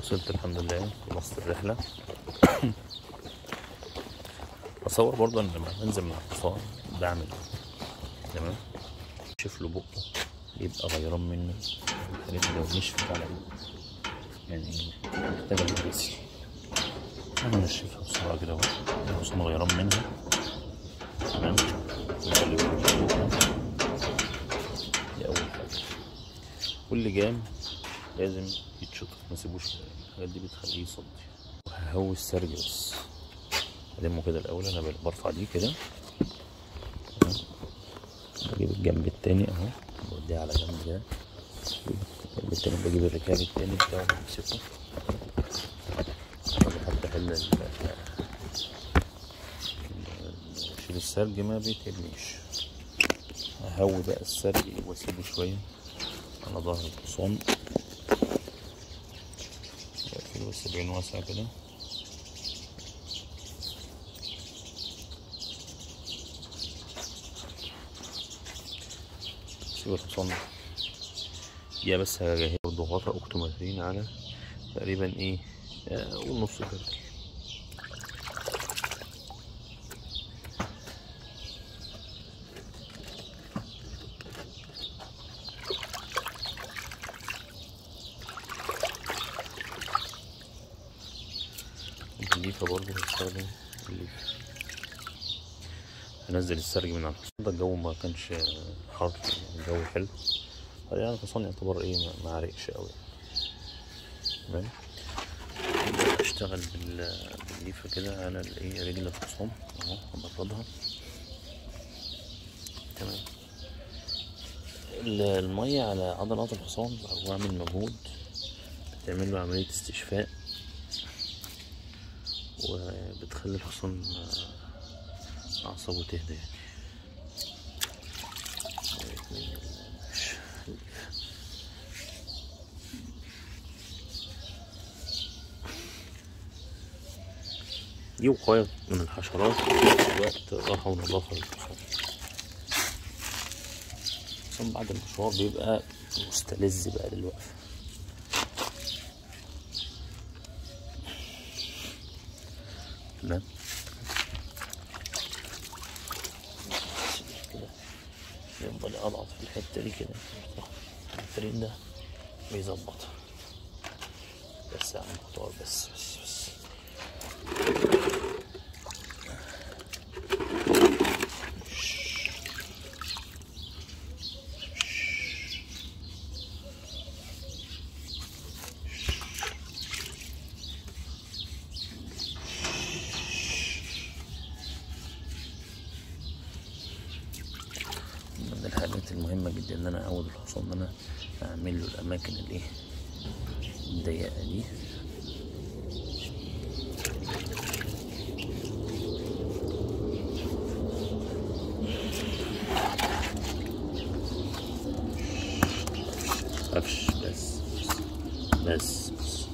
وصلت الحمد لله خلصت الرحلة بصور برضه انا لما بنزل مع الحصان بعمل إيه. تمام شوف له بقه يبقى غيران منه الحاجات اللي لو نشفت على يعني محتاجة تتغسل انا نشفها بسرعة كده اهو الحصان غيران منها تمام نخلي بالك من بقه دي أول حاجة كل جام لازم يتشطف ما سيبوش الحاجات دي بتخليه يصدي وههوي السرج بس ألمه كده الأول أنا برفع دي كده تمام. بجيب الجنب التاني أهو بوديه على جنب كده الجنب التاني بجيب الركاب التاني بتاعه بمسكه حتى أحل ال- شيل السرج ما بيتهمنيش ههوي بقى السرج واسيبه شوية على ظهر الحصان كيلو السبعين واسع كده سيب الحصان يا بس هجهز برضه غطا اوكتومترين على تقريبا ايه آه، ونص كده الليفة برضه هستخدم الليفة هنزل السرج من على الحصان ده الجو ما كانش حر الجو حلو يعني الحصان يعتبر ايه ما- ما عرقش قوي تمام اشتغل بال- بالليفة كده على الايه رجل الحصان اهو هبردها تمام ال- المية على عضلات الحصان بعمل مجهود بتعمل له عملية استشفاء وبتخلي الحصان آه، أعصابه تهدى يعني دي وقاية من الحشرات وفي نفس الوقت راحة ونظافة للحصان الحصان بعد المشوار بيبقى مستلذ بقى للوقفة تمام كده يفضل اضغط في الحته دي كده الفريم ده بيظبط بس يا عم خطوات بس بس بس من الحاجات المهمة جدا ان انا اعود الحصان ان انا اعمل له الاماكن الايه الضيقة دي قفش بس بس بس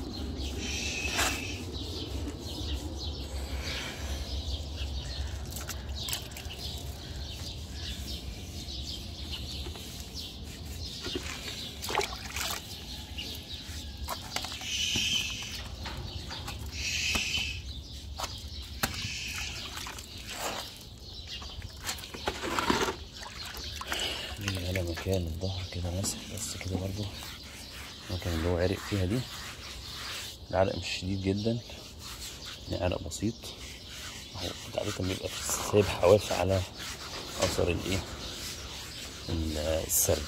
نيجي على مكان الظهر كده ماسح بس كده برضو المكان اللي هو عرق فيها دي العرق مش شديد جدا يعني عرق بسيط اهو ده عادة بيبقى سايب حواف على اثر الايه ال- السرج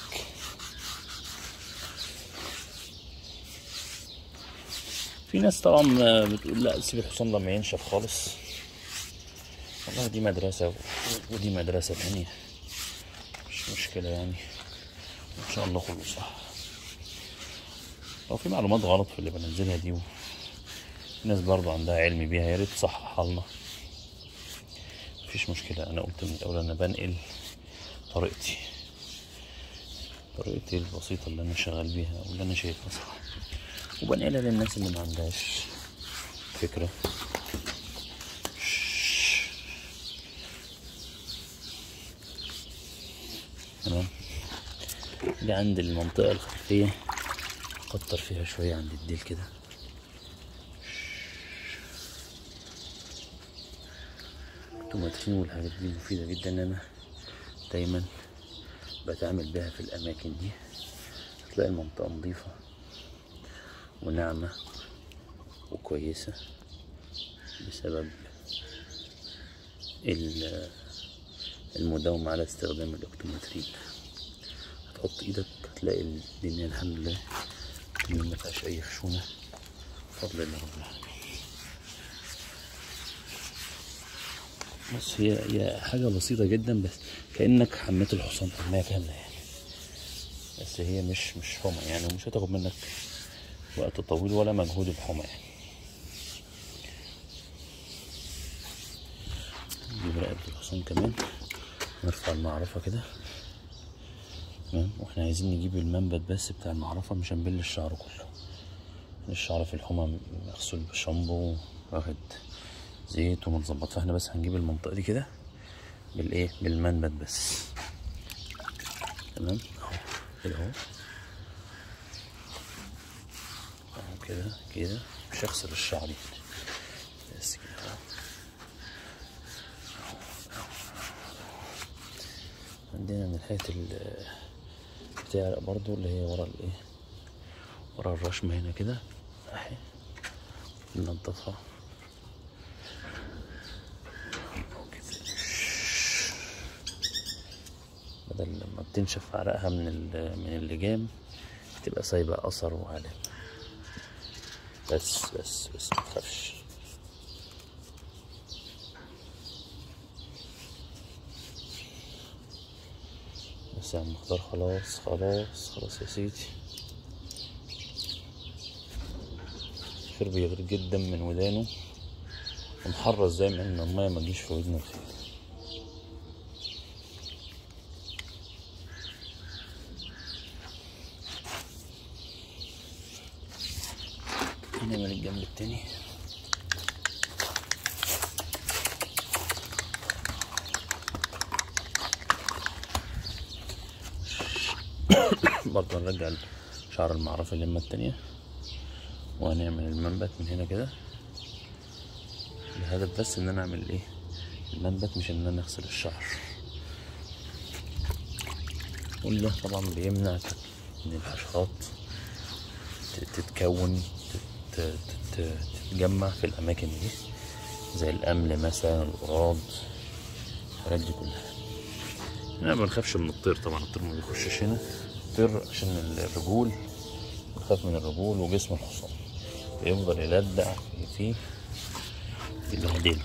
في ناس طبعا بتقول لا سيب الحصان لما ينشف خالص والله دي مدرسة ودي مدرسة تانية مش مشكلة يعني ان شاء الله كله صح لو في معلومات غلط في اللي بنزلها دي و... في ناس برضو عندها علم بيها يا ريت تصححها لنا مفيش مشكلة انا قلت من الاول انا بنقل طريقتي طريقتي البسيطة اللي انا شغال بيها واللي انا شايفها صح وبنقلها للناس اللي ما عندهاش فكرة تمام دي عند المنطقة الخلفية كتر فيها شوية عند الديل كده الاوكتوماترين والحاجات دي مفيدة جدا ان انا دايما بتعامل بيها في الاماكن دي هتلاقي المنطقة نظيفة وناعمة وكويسة بسبب ال- المداومة على استخدام الاوكتوماترين هتحط ايدك هتلاقي الدنيا الحمد لله إن ما فيهاش اي خشونة بفضل الله رب العالمين بس هي هي حاجة بسيطة جدا بس كأنك حميت الحصان حماية كاملة يعني بس هي مش مش حمى يعني ومش هتاخد منك وقت طويل ولا مجهود الحمى يعني نجيب رقبة الحصان كمان نرفع المعرفة كده تمام واحنا عايزين نجيب المنبت بس بتاع المعرفة مش هنبل الشعر كله الشعر في الحمى مغسول بشامبو واخد زيت ومتظبط فاحنا بس هنجيب المنطقة دي كده بالايه بالمنبت بس تمام اهو كده اهو اهو كده كده مش هغسل الشعر يعني بس كده اهو عندنا من ناحية ال بتاع برضو اللي هي ورا الايه ورا الرشمة هنا كده اهي ننضفها أهو كده. بدل لما بتنشف عرقها من ال- من اللجام تبقى سايبة أثر وعلامة بس بس بس متخافش بس يا عم مختار خلاص خلاص خلاص يا سيدي خير بيغير جدا من ودانه ونحرص دايما ان المية ما تجيش في ودنه كتير هنا من الجنب التاني برضه نرجع شعر المعرفة اللمة التانية وهنعمل المنبت من هنا كده الهدف بس ان انا اعمل ايه المنبت مش ان انا اغسل الشعر وده طبعا بيمنع ان الحشرات ت- تتكون تت- تت- تت- تتجمع في الاماكن دي زي الامل مثلا القراض الحاجات دي كلها احنا ما بنخافش من الطير طبعا الطير ما بيخشش هنا الطير عشان الرجول بنخاف من الرجول وجسم الحصان بيفضل يلدع فيه يبهدله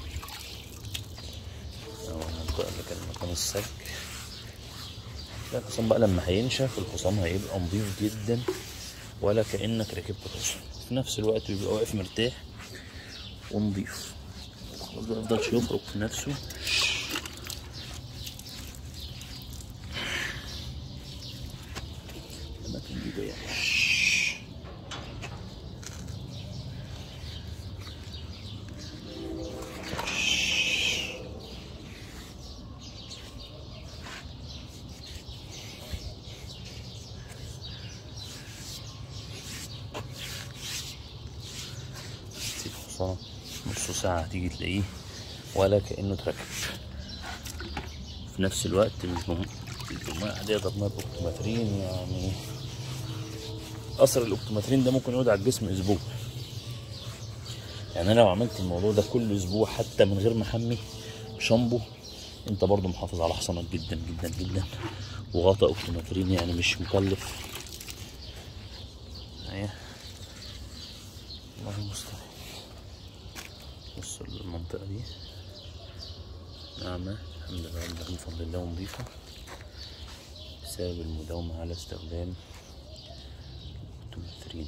أهو المنطقة اللي كان مكان السك لا الحصان بقى لما هينشف الحصان هيبقى نضيف جدا ولا كأنك ركبت حصان في نفس الوقت بيبقى واقف مرتاح ونضيف خلاص ما يفضلش يفرك في نفسه الأماكن دي ضيقة تسيب حصان نص ساعة هتيجي تلاقيه ولا كأنه اتركب في نفس الوقت مش مهم الماء هتقدر ماء بأوكتومترين يعني أثر الأوكتومترين ده ممكن يقعد على الجسم أسبوع يعني أنا لو عملت الموضوع ده كل أسبوع حتى من غير ما أحمي شامبو أنت برضو محافظ على حصانك جدا جدا جدا وغطا أوكتومترين يعني مش مكلف أهي الله المستعان بص المنطقة دي ناعمة الحمد لله رب العالمين بفضل الله ونضيفة بسبب المداومة على استخدام الأوتوماترين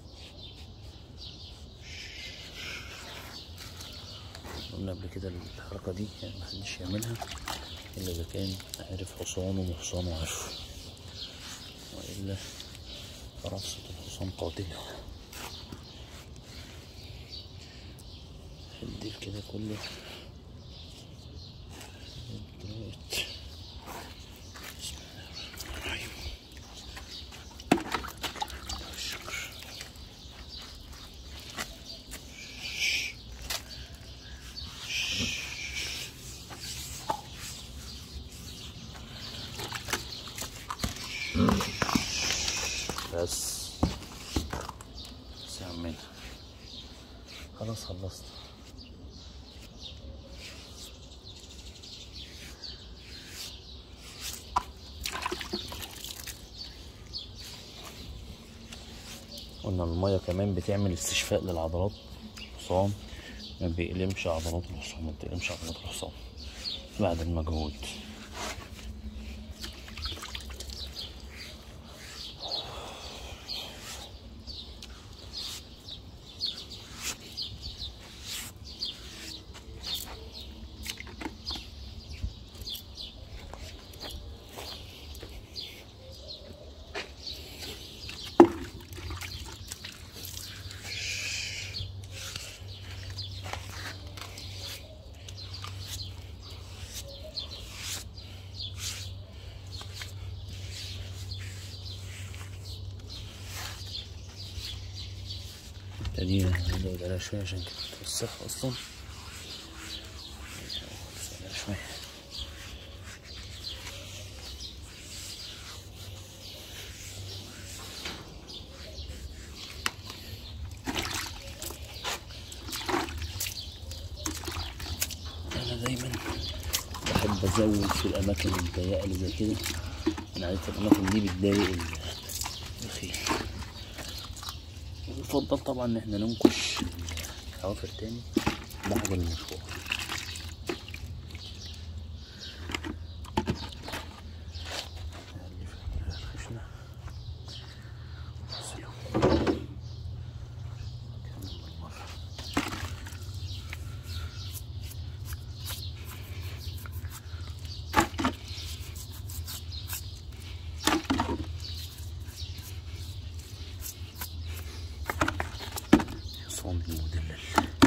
قلنا قبل كده الحركة دي يعني محدش يعملها إلا إذا كان عارف حصانه وحصانه عارفه وإلا فرصة الحصان قاتلة الديل كده كله دلوقتي. بسم الله الرحمن الرحيم الشكر يا عمنا خلاص خلصت قلنا المية كمان بتعمل استشفاء للعضلات الحصان ما بيقلمش عضلات الحصان ما بتقلمش عضلات الحصان بعد المجهود ابتدينا نزود عليها شوية عشان كده توسخ أصلا نزود عليها شوية أنا دايما بحب أزود في الأماكن الضيقة اللي زي كده أنا عارف الأماكن دي بتضايق ال- الخيل ويفضل طبعا ان احنا ننكش الحوافر تاني بعد المشوار نألف الخشنة ونغسله. كمان بالمرة. حصان المدلل